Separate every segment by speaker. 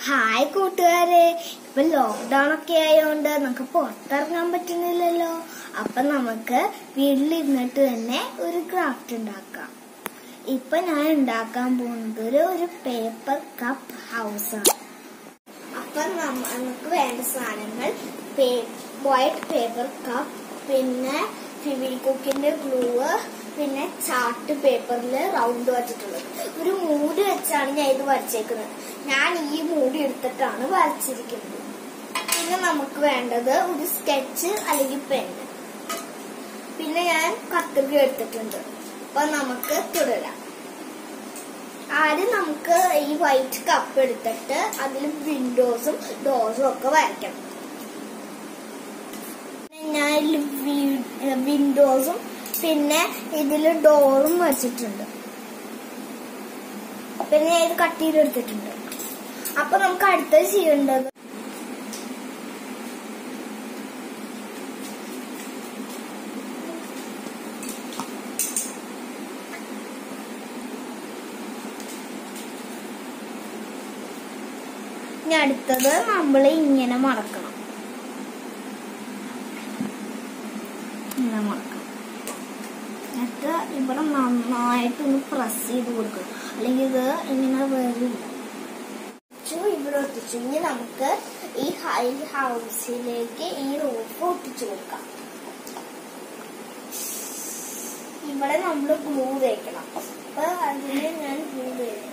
Speaker 1: hi കൂട്ടുകാരെ ഇപ്പൊ lockdown ഒക്കെ ആയതുകൊണ്ട് നമുക്ക് പുറത്തിറങ്ങാൻ പറ്റുന്നില്ലല്ലോ അപ്പൊ നമുക്ക് വീട്ടിലിരുന്നിട്ട് തന്നെ ഒരു ക്രാഫ്റ്റ് ഉണ്ടാക്കാം ഇപ്പൊ ഞാൻ ഉണ്ടാക്കാൻ പോകുന്നത് ഒരു ഒരു പേപ്പർ കപ്പ് ഹൗസ് ആണ് അപ്പൊ നമ്മ- നമുക്ക് വേണ്ട സാധനങ്ങൾ വൈറ്റ് പേപ്പർ കപ്പ് പിന്നെ ഫിവിക്കുക്കിന്റെ ഗ്ലൂ പിന്നെ ചാർട്ട് പേപ്പറിൽ റൗണ്ട് വച്ചിട്ടുള്ളത് ഒരു മൂടി വെച്ചാണ് ഞാൻ ഇത് വരച്ചേക്കുന്നത് ഞാൻ ഈ മൂടി എടുത്തിട്ടാണ് വരച്ചിരിക്കുന്നത് പിന്നെ നമുക്ക് വേണ്ടത് ഒരു സ്കെച്ച് അല്ലെങ്കിൽ പെന്ന് പിന്നെ ഞാൻ കത്രിക എടുത്തിട്ടുണ്ട് അപ്പൊ നമുക്ക് തുടരാം ആദ്യം നമുക്ക് ഈ വൈറ്റ് കപ്പ് എടുത്തിട്ട് അതിൽ വിൻഡോസും ഡോസും ഒക്കെ വരയ്ക്കണം പിന്നെ ഞാൻ ഇതിൽ വിൻഡോസും പിന്നെ ഇതിൽ ഡോറും വെച്ചിട്ടുണ്ട് പിന്നെ ഞാൻ ഇത് കട്ട് ചെയ്തെടുത്തിട്ടുണ്ട് അപ്പൊ നമുക്ക് അടുത്തത് ചെയ്യേണ്ടത് ഇനി അടുത്തത് നമ്മൾ ഇങ്ങനെ മടക്കണം ഇങ്ങനെ മടക്കണം എന്നിട്ട് ഇവിടെ നന്നായിട്ടൊന്ന് പ്രസ് ചെയ്ത് കൊടുക്കണം അല്ലെങ്കിൽ ഇത് ഇങ്ങനെ വരില്ല ഒട്ടിച്ചു, ഇവിടെ ഒട്ടിച്ചു ഇനി നമുക്ക് ഈ ഹൈ ഹൗസിലേക്ക് ഈ റൂഫ് ഒട്ടിച്ചു കൊടുക്കാം ഇവിടെ നമ്മൾ ഗ്ലൂ തേക്കണം അപ്പൊ അതിന് ഞാൻ ഗ്ലൂ തേക്കും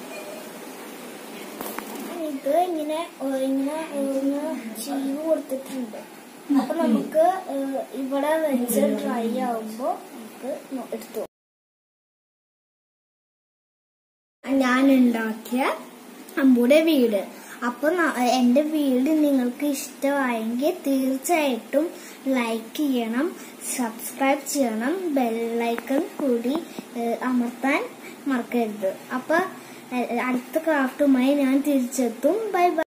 Speaker 1: ഇത് ഇങ്ങനെ ഏഹ്, ഇങ്ങനെ ഒന്ന് ചെയ്ത് കൊടുത്തിട്ടുണ്ട് അപ്പൊ നമുക്ക് ഏഹ്, ഇവിടെ വെച്ച് ഡ്രൈ ആവുമ്പോ നമുക്ക് നോ- എടുത്തു ഞാൻ ഉണ്ടാക്കിയ അമ്പൂടെ വീട് അപ്പൊ ന- എന്റെ വീട് നിങ്ങൾക്ക് ഇഷ്ടമായെങ്കിൽ തീർച്ചയായിട്ടും ലൈക്ക് ചെയ്യണം സബ്സ്ക്രൈബ് ചെയ്യണം ബെല്ലൈക്കൺ കൂടി ഏഹ്, അമർത്താൻ മറക്കരുത് അപ്പൊ ഏഹ്, അടുത്ത ക്രാഫ്റ്റുമായി ഞാൻ തിരിച്ചെത്തും ബൈ ബൈ